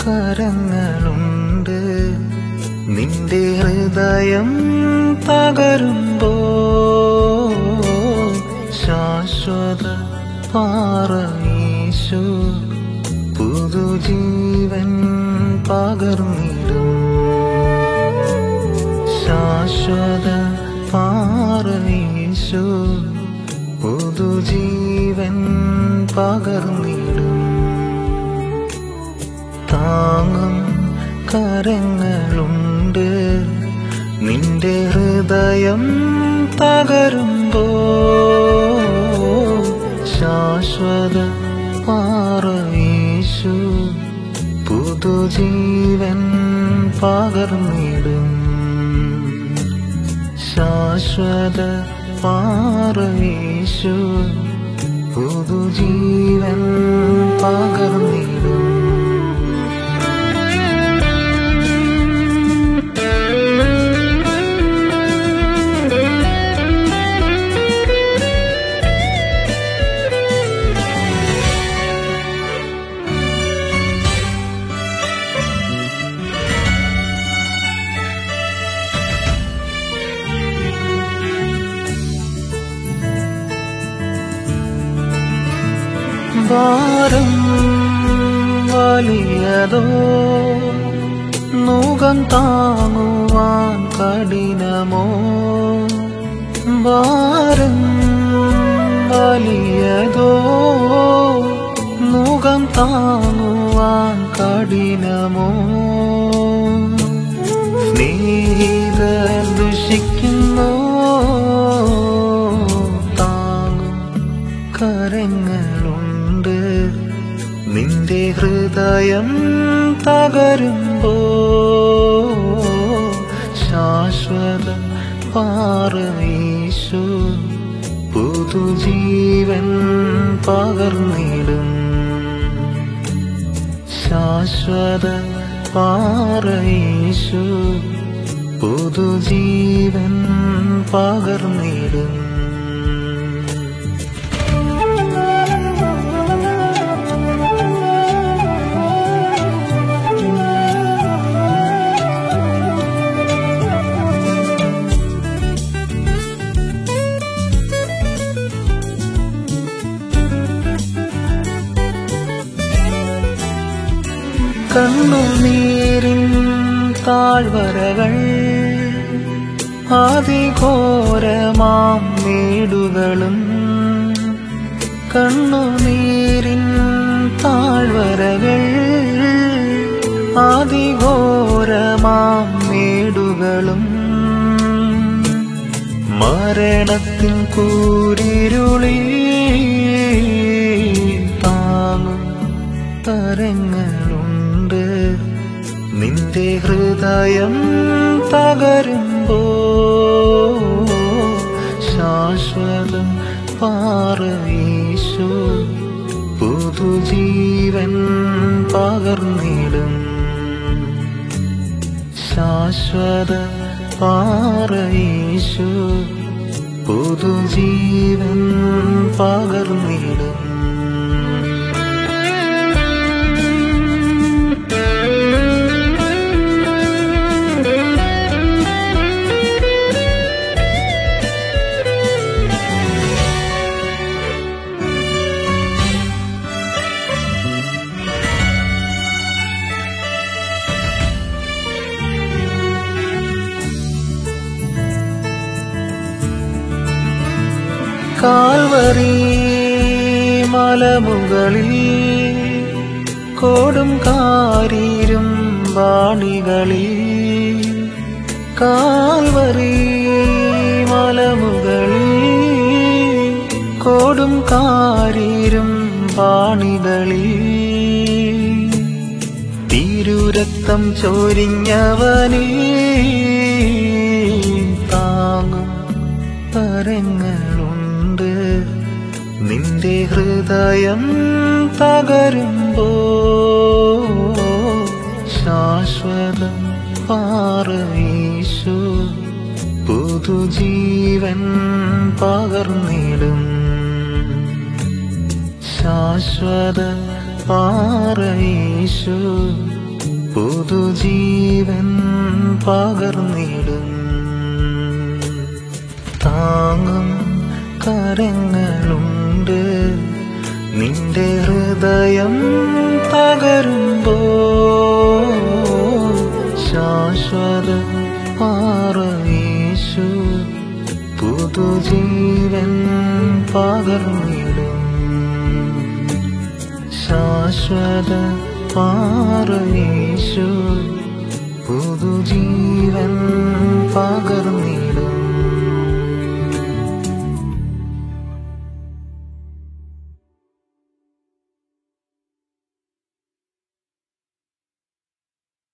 കരങ്ങളുണ്ട് നിന്റെ ഹൃദയം തകരുമ്പോ ശാശ്വത പാറയേശു പുതുജീവൻ പകർന്നിടും ശാശ്വത പാറയേശു പുതുജീവൻ പകർന്നിടും താങ്ങും കരങ്ങളുണ്ട് നിന്റെ ഹൃദയം തകരുമ്പോ ശാശ്വത പാറയേശു പുതുജീവൻ പകർന്നിടും ശാശ്വത പാറയേശു പുതുജീവൻ പകർന്നിടും ഭാരം വലിയതോ മുഖം താങ്ങുവാൻ കഠിനമോ ഭാരം വലിയതോ മുഖം താങ്ങുവാൻ കഠിനമോ സ്നേഹിതർ ദുഷിക്കുന്നോ താങ്ങും കരങ്ങളുണ്ട് നിന്റെ ഹൃദയം തകരുമ്പോ ശാശ്വത പാറയേശു പുതുജീവൻ പകർന്നിടും ശാശ്വത പാറയേശു പുതുജീവൻ പകർന്നിടും കണ്ണുനീരിൻ താഴ്വരകൾ അതിഘോരമാം മേടുകളും കണ്ണുനീരിൻ താഴ്വരകൾ അതിഘോരമാം മേടുകളും മരണത്തിൻ കൂരിരുളി താങ്ങും തരങ്ങളുണ്ട് നിന്റെ ഹൃദയം തകരുമ്പോ ശാശ്വതം പാറയേശു പുതുജീവൻ പകർന്നിടും ശാശ്വത പാറയേശു പുതുജീവൻ പകർന്നിടും കാൽവറി മലമുകളിൽ കോടും കാരീരും വാണികളിൽ കാൽവറി മലമുകളിൽ കോടും കാരീരും വാണികളിൽ തിരുരക്തം ചോരിഞ്ഞവനേ താങ്ങും തരങ്ങളുണ്ട് നിന്റെ ഹൃദയം തകരുമ്പോ ശാശ്വതം പാറയേശു പുതുജീവൻ പകർന്നിടും ശാശ്വത പാറയേശു പുതുജീവൻ പകർന്നിടും താങ്ങും കരങ്ങളുണ്ട് നിന്റെ ഹൃദയം തകരുമ്പോ ശാശ്വത പാറയേശു പുതുജീവൻ പകർന്നിടും ശാശ്വത പാറയേശു പുതുജീവൻ പകർന്നിടും